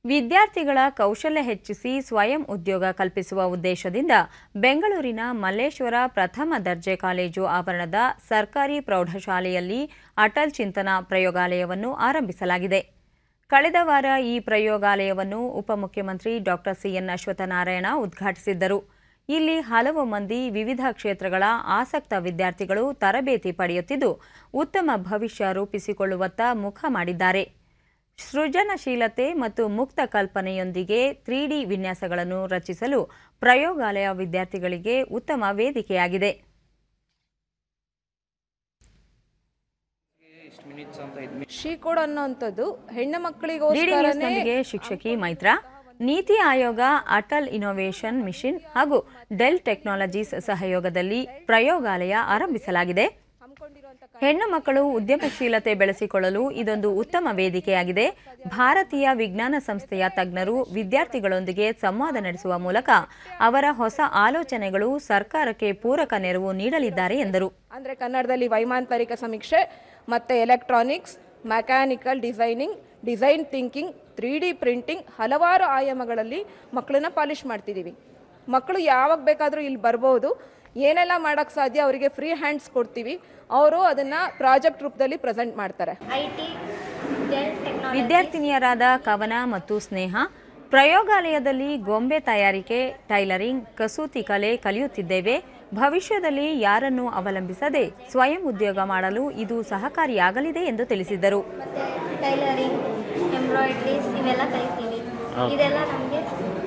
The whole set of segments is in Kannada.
ವಿದ್ಯಾರ್ಥಿಗಳ ಕೌಶಲ್ಯ ಹೆಚ್ಚಿಸಿ ಸ್ವಯಂ ಉದ್ಯೋಗ ಕಲ್ಪಿಸುವ ಉದ್ದೇಶದಿಂದ ಬೆಂಗಳೂರಿನ ಮಲ್ಲೇಶ್ವರ ಪ್ರಥಮ ದರ್ಜೆ ಕಾಲೇಜು ಆವರಣದ ಸರ್ಕಾರಿ ಪ್ರೌಢಶಾಲೆಯಲ್ಲಿ ಅಟಲ್ ಚಿಂತನ ಪ್ರಯೋಗಾಲಯವನ್ನು ಆರಂಭಿಸಲಾಗಿದೆ ಕಳೆದ ವಾರ ಈ ಪ್ರಯೋಗಾಲಯವನ್ನು ಉಪಮುಖ್ಯಮಂತ್ರಿ ಡಾಕ್ಟರ್ ಸಿಎನ್ ಅಶ್ವತ್ಥನಾರಾಯಣ ಉದ್ಘಾಟಿಸಿದ್ದರು ಇಲ್ಲಿ ಹಲವು ಮಂದಿ ವಿವಿಧ ಕ್ಷೇತ್ರಗಳ ಆಸಕ್ತ ವಿದ್ಯಾರ್ಥಿಗಳು ತರಬೇತಿ ಪಡೆಯುತ್ತಿದ್ದು ಉತ್ತಮ ಭವಿಷ್ಯ ರೂಪಿಸಿಕೊಳ್ಳುವತ್ತ ಮುಖ ಮಾಡಿದ್ದಾರೆ ಸೃಜನಶೀಲತೆ ಮತ್ತು ಮುಕ್ತ ಕಲ್ಪನೆಯೊಂದಿಗೆ ತ್ರೀ ಡಿ ವಿನ್ಯಾಸಗಳನ್ನು ರಚಿಸಲು ಪ್ರಯೋಗಾಲಯ ವಿದ್ಯಾರ್ಥಿಗಳಿಗೆ ಉತ್ತಮ ವೇದಿಕೆಯಾಗಿದೆ ಶೀಕೋಡ್ ಅನ್ನೋಂಥದ್ದು ಹೆಣ್ಣು ಡಿಡಿ ಮಕ್ಕಳಿಗೋಸ್ಕರನೇ ನ್ಯೂಸ್ನೊಂದಿಗೆ ಶಿಕ್ಷಕಿ ಮೈತ್ರಾ ನೀತಿ ಆಯೋಗ ಅಟಲ್ ಇನೋವೇಷನ್ ಮಿಷನ್ ಹಾಗೂ ಡೆಲ್ ಟೆಕ್ನಾಲಜೀಸ್ ಸಹಯೋಗದಲ್ಲಿ ಪ್ರಯೋಗಾಲಯ ಆರಂಭಿಸಲಾಗಿದೆ ಹೆಣ್ಣು ಮಕ್ಕಳು ಉದ್ಯಮಶೀಲತೆ ಬೆಳೆಸಿಕೊಳ್ಳಲು ಇದೊಂದು ಉತ್ತಮ ವೇದಿಕೆಯಾಗಿದೆ ಭಾರತೀಯ ವಿಜ್ಞಾನ ಸಂಸ್ಥೆಯ ತಜ್ಞರು ವಿದ್ಯಾರ್ಥಿಗಳೊಂದಿಗೆ ಸಂವಾದ ನಡೆಸುವ ಮೂಲಕ ಅವರ ಹೊಸ ಆಲೋಚನೆಗಳು ಸರ್ಕಾರಕ್ಕೆ ಪೂರಕ ನೆರವು ನೀಡಲಿದ್ದಾರೆ ಎಂದರು ಅಂದರೆ ಕನ್ನಡದಲ್ಲಿ ವೈಮಾಂತರಿಕ ಸಮೀಕ್ಷೆ ಮತ್ತು electronics mechanical designing design thinking three D printing ಹಲವಾರು ಆಯಾಮಗಳಲ್ಲಿ ಮಕ್ಕಳನ್ನ ಪಾಲಿಷ್ ಮಾಡ್ತಿದ್ದೀವಿ ಮಕ್ಕಳು ಯಾವಾಗ ಬೇಕಾದರೂ ಇಲ್ಲಿ ಬರ್ಬೋದು ಏನೆಲ್ಲ ಮಾಡೋಕ್ಕೆ ಸಾಧ್ಯ ಅವರಿಗೆ ಫ್ರೀ ಹ್ಯಾಂಡ್ಸ್ ಕೊಡ್ತೀವಿ ಅವರು ಅದನ್ನು ಪ್ರಾಜೆಕ್ಟ್ ರೂಪದಲ್ಲಿ ಪ್ರೆಸೆಂಟ್ ಮಾಡ್ತಾರೆ ಐಟಿ ಡೆಲ್ ಟೆಕ್ನಾಲಜಿ ವಿದ್ಯಾರ್ಥಿನಿಯರಾದ ಕವನ ಮತ್ತು ಸ್ನೇಹ ಪ್ರಯೋಗಾಲಯದಲ್ಲಿ ಗೊಂಬೆ ತಯಾರಿಕೆ ಟೈಲರಿಂಗ್ ಕಸೂತಿ ಕಲೆ ಕಲಿಯುತ್ತಿದ್ದೇವೆ ಭವಿಷ್ಯದಲ್ಲಿ ಯಾರನ್ನೂ ಅವಲಂಬಿಸದೆ ಸ್ವಯಂ ಉದ್ಯೋಗ ಮಾಡಲು ಇದು ಸಹಕಾರಿಯಾಗಲಿದೆ ಎಂದು ತಿಳಿಸಿದರು ಮತ್ತು ಟೈಲರಿಂಗ್ ಎಂಬ್ರಾಯ್ಡ್ರೀಸ್ ಇವೆಲ್ಲ ಕಲಿತೀವಿ ಇದೆಲ್ಲ ನಮಗೆ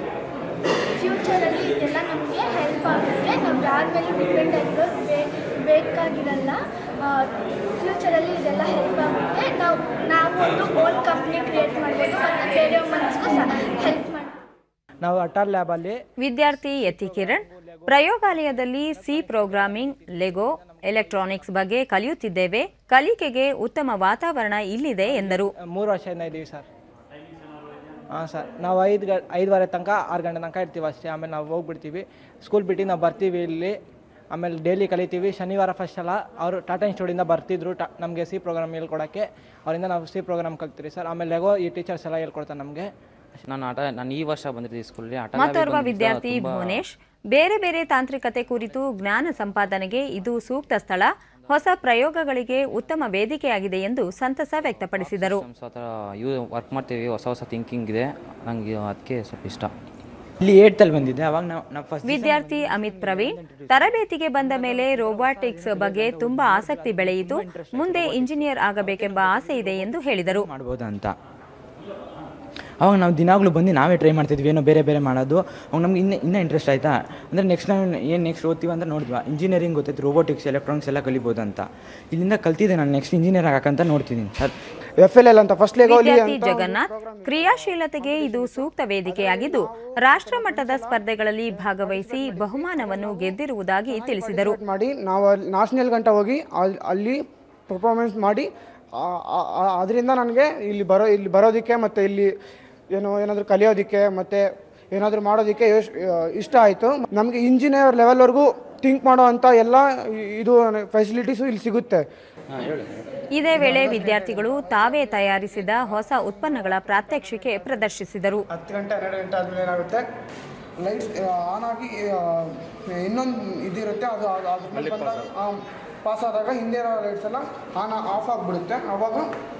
ಫ್ಯೂಚರಲ್ಲಿ ಇದೆಲ್ಲ ನಮಗೆ ಹೆಲ್ಪ್ ಆಗುತ್ತೆ ನಾವು ಯಾರ ಮೇಲೆ ಡಿಪೆಂಡ್ ಆಗಿರೋದು ಬೇಕಾಗಿರಲ್ಲ ಫ್ಯೂಚರಲ್ಲಿ ಇದೆಲ್ಲ ಹೆಲ್ಪ್ ಆಗುತ್ತೆ ನಾವು ನಾವು ಒಂದು ಓನ್ ಕಂಪ್ನಿ ಕ್ರಿಯೇಟ್ ಮಾಡ್ಬೋದು ಮತ್ತು ಬೇರೆಯವ್ರ ಮನಸ್ಸಿಗೂ ಸಹ ಹೆಲ್ಪ್ ಮಾಡ್ಬೋದು ನಾವು ಅಟಲ್ ಲ್ಯಾಬಲ್ಲಿ ವಿದ್ಯಾರ್ಥಿ ಯತಿ ಕಿರಣ್ ಪ್ರಯೋಗಾಲಯದಲ್ಲಿ ಸಿ ಪ್ರೋಗ್ರಾಮಿಂಗ್ ಲೆಗೋ ಎಲೆಕ್ಟ್ರಾನಿಕ್ಸ್ ಬಗ್ಗೆ ಕಲಿಯುತ್ತಿದ್ದೇವೆ ಕಲಿಕೆಗೆ ಉತ್ತಮ ವಾತಾವರಣ ಇಲ್ಲಿದೆ ಎಂದರು ಮೂರು ವರ್ಷದಿಂದ ಇದ್ದೀವಿ ಸರ್ ಹಾಂ ಸರ್ ನಾವು ಐದು ಗ ಐದುವರೆ ತನಕ ಆರು ಗಂಟೆ ತನಕ ಇರ್ತೀವಿ ಅಷ್ಟೇ ಆಮೇಲೆ ನಾವು ಹೋಗ್ಬಿಡ್ತೀವಿ ಸ್ಕೂಲ್ ಬಿಟ್ಟು ನಾವು ಬರ್ತೀವಿ ಇಲ್ಲಿ ಆಮೇಲೆ ಡೈಲಿ ಕಲಿತೀವಿ ಶನಿವಾರ ಫಸ್ಟ್ ಅಲ್ಲ ಅವರು ಟಾಟಾ ಇನ್ಸ್ಟಿಟ್ಯೂಟಿಂದ ಬರ್ತಿದ್ರು ಟಾ ನಮಗೆ ಸಿ ಪ್ರೋಗ್ರಾಮ್ ಹೇಳ್ಕೊಡೋಕ್ಕೆ ಅವರಿಂದ ನಾವು ಸಿ ಪ್ರೋಗ್ರಾಮ್ ಕಲ್ತೀವಿ ಸರ್ ಆಮೇಲೆ ಲೆಗೋ ಈ ಟೀಚರ್ಸ್ ಎಲ್ಲ ಹೇಳ್ಕೊಡ್ತಾರೆ ನಮಗೆ ನಾನು ಆಟ ನಾನು ಈ ವರ್ಷ ಬಂದಿರ್ತೀನಿ ಸ್ಕೂಲಲ್ಲಿ ಆಟ ಮತ್ತೋರ್ವ ವಿದ್ಯಾರ್ಥಿ ಭುವನೇಶ್ ಬೇರೆ ಬೇರೆ ತಾಂತ್ರಿಕತೆ ಕುರಿತು ಜ್ಞಾನ ಸಂಪಾದನೆಗೆ ಇದು ಸೂಕ್ತ ಸ್ಥಳ ಹೊಸ ಪ್ರಯೋಗಗಳಿಗೆ ಉತ್ತಮ ವೇದಿಕೆಯಾಗಿದೆ ಎಂದು ಸಂತಸ ವ್ಯಕ್ತಪಡಿಸಿದರು ಆ ಥರ ಯೂ ವರ್ಕ್ ಮಾಡ್ತೀವಿ ಹೊಸ ಹೊಸ ಥಿಂಕಿಂಗ್ ಇದೆ ನನಗೆ ಅದಕ್ಕೆ ಸ್ವಲ್ಪ ಇಷ್ಟ ಇಲ್ಲಿ ಏಟ್ದಲ್ಲಿ ಬಂದಿದ್ದೆ ಅವಾಗ ನಾವು ನಾವು ಫಸ್ಟ್ ವಿದ್ಯಾರ್ಥಿ ಅಮಿತ್ ಪ್ರವೀಣ್ ತರಬೇತಿಗೆ ಬಂದ ಮೇಲೆ ರೋಬೋಟಿಕ್ಸ್ ಬಗ್ಗೆ ತುಂಬಾ ಆಸಕ್ತಿ ಬೆಳೆಯಿತು ಮುಂದೆ ಇಂಜಿನಿಯರ್ ಆಗಬೇಕೆಂಬ ಆಸೆ ಇದೆ ಎಂದು ಹೇಳಿದರು ಮಾಡ್ಬೋದು ಅಂತ ಅವಾಗ ನಾವು ದಿನಾಗಲೂ ಬಂದು ನಾವೇ ಟ್ರೈ ಮಾಡ್ತಿದ್ವಿ ಏನೋ ಬೇರೆ ಬೇರೆ ಮಾಡೋದು ಅವಾಗ ನಮ್ಗೆ ಇನ್ನೂ ಇನ್ನೂ ಇಂಟ್ರೆಸ್ಟ್ ಆಯಿತಾ ಅಂದರೆ ನೆಕ್ಸ್ಟ್ ನಾವು ಏನು ನೆಕ್ಸ್ಟ್ ಓದ್ತೀವಿ ಅಂತ ನೋಡಿದ್ವಿ ಇಂಜಿನಿಯರಿಂಗ್ ಗೊತ್ತೈತೆ ರೋಬೋಟಿಕ್ಸ್ ಎಲೆಕ್ಟ್ರಾನಿಕ್ಸ್ ಎಲ್ಲ ಕಲಿಬೋದು ಅಂತ ಇಲ್ಲಿಂದ ಕಲ್ತಿದ್ದೆ ನಾನು ನೆಕ್ಸ್ಟ್ ಇಂಜಿನಿಯರ್ ಆಗಕ್ಕಂತ ನೋಡ್ತಿದ್ದೀನಿ ಸರ್ ಎಫ್ ಎಲ್ ಎಲ್ ಅಂತ ಫಸ್ಟ್ ಲೆಗೋಲಿ ವಿದ್ಯಾರ್ಥಿ ಜಗನ್ನಾಥ್ ಕ್ರಿಯಾಶೀಲತೆಗೆ ಇದು ಸೂಕ್ತ ವೇದಿಕೆಯಾಗಿದ್ದು ರಾಷ್ಟ್ರ ಮಟ್ಟದ ಸ್ಪರ್ಧೆಗಳಲ್ಲಿ ಭಾಗವಹಿಸಿ ಬಹುಮಾನವನ್ನು ಗೆದ್ದಿರುವುದಾಗಿ ತಿಳಿಸಿದರು ಮಾಡಿ ನಾವು ಅಲ್ಲಿ ನ್ಯಾಷನಲ್ ಗಂಟ ಹೋಗಿ ಅಲ್- ಅಲ್ಲಿ ಪರ್ಫಾರ್ಮೆನ್ಸ್ ಮಾಡಿ ಅದರಿಂದ ನನಗೆ ಇಲ್ಲಿ ಬರೋ ಇಲ್ಲಿ ಬರೋದಕ್ಕೆ ಮತ್ತು ಇಲ್ಲಿ ಏನು ಏನಾದರೂ ಕಲಿಯೋದಕ್ಕೆ ಮತ್ತು ಏನಾದರೂ ಮಾಡೋದಕ್ಕೆ ಯೋಶ್ ಇಷ್ಟ ಆಯಿತು ನಮಗೆ ಇಂಜಿನಿಯರ್ ಲೆವೆಲ್ವರೆಗೂ ಥಿಂಕ್ ಮಾಡೋ ಅಂಥ ಎಲ್ಲ ಇ- ಇದು ಫೆಸಿಲಿಟೀಸು ಇಲ್ಲಿ ಸಿಗುತ್ತೆ ಇದೇ ವೇಳೆ ವಿದ್ಯಾರ್ಥಿಗಳು ತಾವೇ ತಯಾರಿಸಿದ ಹೊಸ ಉತ್ಪನ್ನಗಳ ಪ್ರಾತ್ಯಕ್ಷಿಕೆ ಪ್ರದರ್ಶಿಸಿದರು ಹತ್ತು ಗಂಟೆ ಹನ್ನೆರಡು ಗಂಟೆ ಆದಮೇಲೆ ಏನಾಗುತ್ತೆ ಲೈಟ್ಸ್ ಆನ್ ಆಗಿ ಇನ್ನೊಂದು ಇದಿರುತ್ತೆ ಅದು ಅದು ಅದ್ರ ಮೇಲೆ ಬಂದಾಗ ಪಾಸ್ ಆದಾಗ ಹಿಂದೆ ಇರೋ ಲೈಟ್ಸ್ ಎಲ್ಲ ಆನ್ ಆಫ್ ಆಗಿಬಿಡುತ್ತೆ ಆವಾಗ